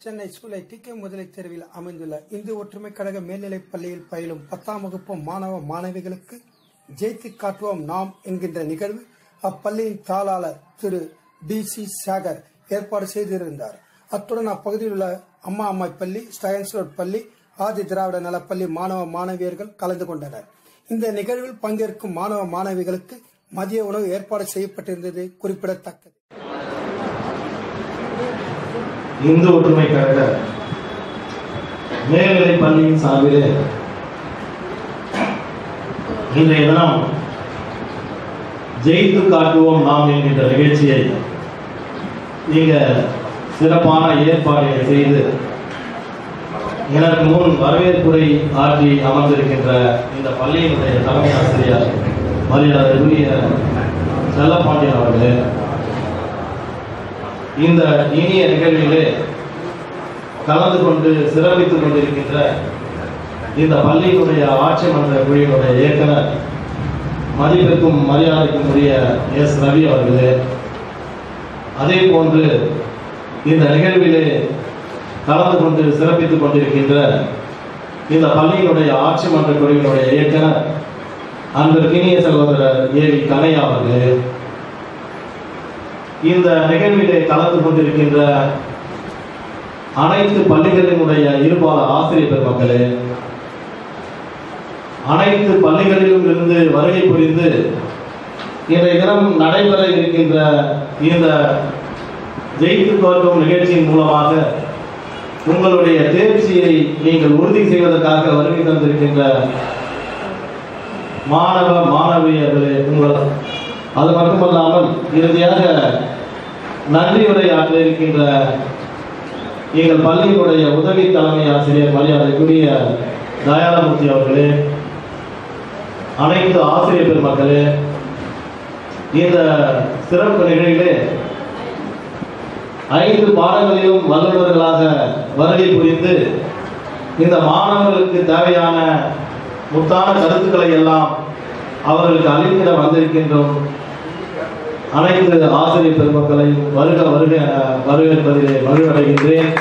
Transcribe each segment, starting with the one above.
சென்னை சூளை D K முதலை தெருவில் அமைந்துள்ள இந்து ஒற்றுமை கழக மேல்நிலைப் பள்ளியில் பயிலும் பத்தாம் வகுப்பு மாணவ மாணவிகளுக்கு ஜெயித்து காட்டுவோம் நாம் என்கின்ற நிகழ்வு அப்பள்ளியின் தாளாளர் திரு டி சி சாகர் ஏற்பாடு செய்திருந்தார் அத்துடன் அப்பகுதியில் உள்ள அம்மா அம்மாய் பள்ளி ஸ்டயன்ஸ் ரோட் பள்ளி ஆதி திராவிட நலப்பள்ளி மாணவ மாணவியர்கள் கலந்து கொண்டனர் இந்த நிகழ்வில் பங்கேற்கும் மாணவ மாணவிகளுக்கு மதிய உணவு ஏற்பாடு செய்யப்பட்டிருந்தது குறிப்பிடத்தக்கது இந்து ஒற்றுமை கழக மேல்நிலை பள்ளியின் சார்பிலே இன்றைய தினம் ஜெயித்து காட்டுவோம் நாம் என்கின்ற நிகழ்ச்சியை நீங்க சிறப்பான ஏற்பாடுகளை செய்து எனக்கு முன் வரவேற்புரை ஆற்றி அமர்ந்திருக்கின்ற இந்த பள்ளியினுடைய தலைமை ஆசிரியர் மரியாதைக்குரிய செல்லப்பாண்டியன் அவர்களே இந்த இனிய நிகழ்விலே கலந்து கொண்டு சிறப்பித்துக் கொண்டிருக்கின்ற இந்த பள்ளியினுடைய ஆட்சி மன்ற குழுவினுடைய இயக்குனர் மதிப்பிற்கும் மரியாதைக்கும் உரிய எஸ் ரவி அவர்களே அதே போன்று இந்த நிகழ்விலே கலந்து கொண்டு சிறப்பித்துக் கொண்டிருக்கின்ற இந்த பள்ளியினுடைய ஆட்சி மன்ற குழுவினுடைய இயக்குனர் அன்பிற்கினிய சகோதரர் ஏ வி கலையா அவர்களே இந்த நிகழ்விலே கலந்து கொண்டிருக்கின்ற அனைத்து பள்ளிகளினுடைய இருபால ஆசிரியர் பெருமக்களே அனைத்து பள்ளிகளிலும் இருந்து வருகை புரிந்து இன்றைய தினம் நடைபெற இருக்கின்ற இந்த ஜெயித்து தோற்கும் நிகழ்ச்சியின் மூலமாக உங்களுடைய தேர்ச்சியை நீங்கள் உறுதி செய்வதற்காக வருகை தந்திருக்கின்ற மாணவ மாணவியர்களே உங்கள் அது மட்டுமல்லாமல் இறுதியாக நன்றி உரை ஆற்ற இருக்கின்ற எங்கள் பள்ளியினுடைய உதவி தலைமை ஆசிரியர் மரியாதைக்குரிய தயாளமூர்த்தி அவர்களே அனைத்து ஆசிரியர் பெருமக்களே இந்த சிறப்பு நிகழ்விலே ஐந்து பாடங்களிலும் வல்லுநர்களாக வருகை புரிந்து இந்த மாணவர்களுக்கு தேவையான முத்தான கருத்துக்களை எல்லாம் அவர்களுக்கு அளித்திட வந்திருக்கின்றோம் அனைத்து ஆசிரியர் பெருமக்களையும் வருக வருக என வரவேற்பதிலே மகிழ்வடைகின்றேன்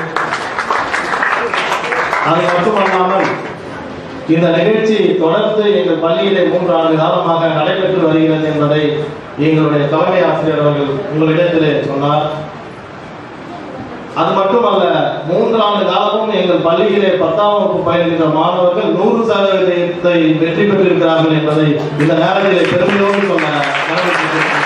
அது மட்டுமல்லாமல் இந்த நிகழ்ச்சி தொடர்ந்து எங்கள் பள்ளியிலே மூன்று ஆண்டு காலமாக நடைபெற்று வருகிறது என்பதை எங்களுடைய தலைமை ஆசிரியர் அவர்கள் உங்களிடத்திலே சொன்னார் அது மட்டுமல்ல மூன்று ஆண்டு காலமும் எங்கள் பள்ளியிலே பத்தாம் வகுப்பு பயில்கின்ற மாணவர்கள் நூறு சதவீதத்தை வெற்றி பெற்றிருக்கிறார்கள் என்பதை இந்த நேரத்திலே பெருமையோடு சொல்ல கடமைப்பட்டிருக்கிறேன்.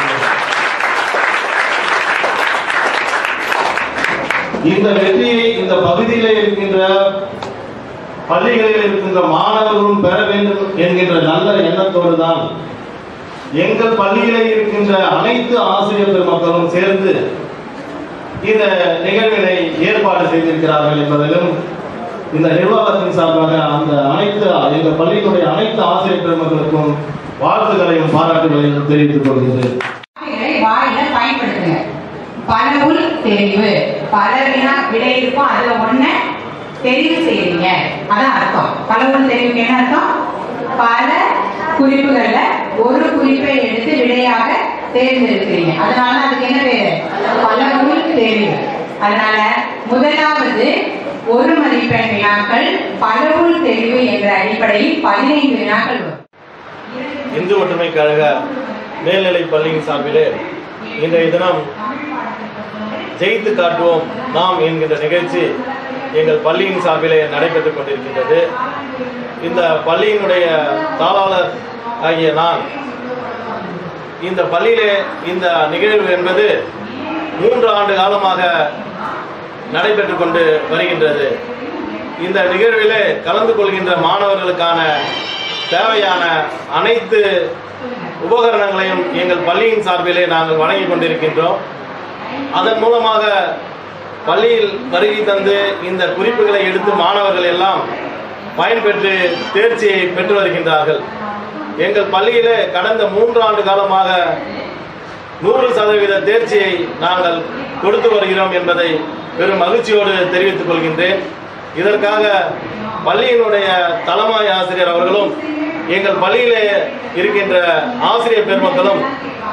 இந்த வெற்றியை இந்த பகுதியிலே இருக்கின்ற பள்ளிகளில் இருக்கின்ற மாணவர்களும் பெற வேண்டும் என்கின்ற நல்ல எண்ணத்தோடு தான் எங்கள் பள்ளியிலே இருக்கின்ற அனைத்து ஆசிரியர் பெருமக்களும் சேர்ந்து இந்த நிகழ்வினை ஏற்பாடு செய்திருக்கிறார்கள் என்பதிலும் இந்த நிர்வாகத்தின் சார்பாக அந்த அனைத்து எங்கள் பள்ளியினுடைய அனைத்து ஆசிரியர் பெருமக்களுக்கும் வாழ்த்துக்களையும் பாராட்டுகளையும் தெரிவித்துக் கொள்கிறேன் வார்த்தைகளை வாயில பயன்படுத்துங்க பலவுள் தெரிவு பல வினா விடை இருக்கும் அதுல ஒண்ண தெரிவு செய்றீங்க அதான் அர்த்தம் பலவுள் தெரிவுக்கு என்ன அர்த்தம் பல குறிப்புகள்ல ஒரு குறிப்பை எடுத்து விடையாக தேர்ந்தெடுக்கிறீங்க அதனால அதுக்கு என்ன பேரு பலவுள் தெரிவு அதனால முதலாவது ஒரு மதிப்பெண் வினாக்கள் பலவுள் தெரிவு என்ற அடிப்படையில் பதினைந்து வினாக்கள் வரும் இந்து ஒற்றுமை கழக மேல்நிலை பள்ளியின் சார்பிலே இன்றைய தினம் ஜெயித்து காட்டுவோம் நாம் என்கின்ற நிகழ்ச்சி எங்கள் பள்ளியின் சார்பிலே நடைபெற்றுக் கொண்டிருக்கின்றது இந்த பள்ளியினுடைய தாளாளர் ஆகிய நான் இந்த பள்ளியிலே இந்த நிகழ்வு என்பது மூன்று ஆண்டு காலமாக நடைபெற்றுக் கொண்டு வருகின்றது இந்த நிகழ்விலே கலந்து கொள்கின்ற மாணவர்களுக்கான தேவையான அனைத்து உபகரணங்களையும் எங்கள் பள்ளியின் சார்பிலே நாங்கள் வழங்கி கொண்டிருக்கின்றோம் அதன் மூலமாக பள்ளியில் வருகை தந்து இந்த குறிப்புகளை எடுத்து மாணவர்கள் எல்லாம் பயன்பெற்று தேர்ச்சியை பெற்று வருகின்றார்கள் எங்கள் பள்ளியிலே கடந்த மூன்று ஆண்டு காலமாக நூறு சதவீத தேர்ச்சியை நாங்கள் கொடுத்து வருகிறோம் என்பதை பெரும் மகிழ்ச்சியோடு தெரிவித்துக் கொள்கின்றேன் இதற்காக பள்ளியினுடைய தலைமை ஆசிரியர் அவர்களும் எங்கள் பள்ளியிலே இருக்கின்ற ஆசிரியர் பெருமக்களும்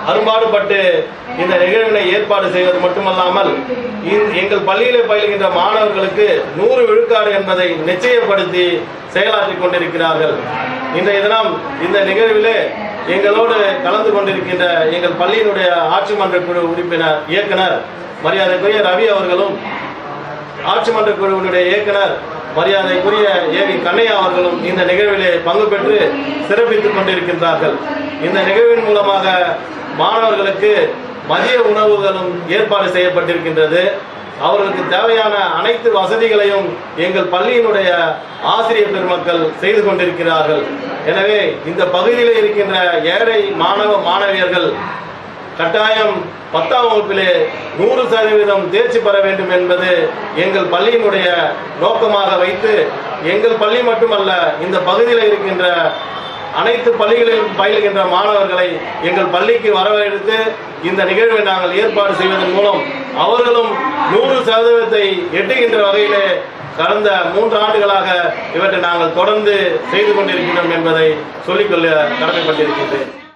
அரும்பாடுபட்டு இந்த நிகழ்வினை ஏற்பாடு செய்வது மட்டுமல்லாமல் இந்த- எங்கள் பள்ளியிலே பயிலுகின்ற மாணவர்களுக்கு நூறு விழுக்காடு என்பதை நிச்சயப்படுத்தி செயலாற்றிக் கொண்டிருக்கிறார்கள் இன்றைய தினம் இந்த நிகழ்விலே எங்களோடு கலந்து கொண்டிருக்கின்ற எங்கள் பள்ளியினுடைய ஆட்சி மன்ற குழு உறுப்பினர் இயக்குனர் மரியாதைக்குரிய ரவி அவர்களும் ஆட்சி மன்ற குழுவினுடைய இயக்குனர் மரியாதைக்குரிய ஏவி கண்ணையா அவர்களும் இந்த நிகழ்விலே பங்கு பெற்று சிறப்பித்துக் கொண்டிருக்கின்றார்கள் இந்த நிகழ்வின் மூலமாக மாணவர்களுக்கு மதிய உணவுகளும் ஏற்பாடு செய்யப்பட்டிருக்கின்றது அவர்களுக்கு தேவையான அனைத்து வசதிகளையும் எங்கள் பள்ளியினுடைய ஆசிரியர் பெருமக்கள் செய்து கொண்டிருக்கிறார்கள் எனவே இந்த பகுதியில் இருக்கின்ற ஏழை மாணவ மாணவியர்கள் கட்டாயம் பத்தாம் வகுப்பிலே நூறு சதவீதம் தேர்ச்சி பெற வேண்டும் என்பது எங்கள் பள்ளியினுடைய நோக்கமாக வைத்து எங்கள் பள்ளி மட்டுமல்ல இந்த பகுதியில் இருக்கின்ற அனைத்து பள்ளிகளிலும் பயிலுகின்ற மாணவர்களை எங்கள் பள்ளிக்கு வரவழைத்து இந்த நிகழ்வை நாங்கள் ஏற்பாடு செய்வதன் மூலம் அவர்களும் நூறு சதவீதத்தை எட்டுகின்ற வகையிலே கடந்த மூன்று ஆண்டுகளாக இவற்றை நாங்கள் தொடர்ந்து செய்து கொண்டிருக்கின்றோம் என்பதை சொல்லிக்கொள்ள கடமைப்பட்டிருக்கின்றேன்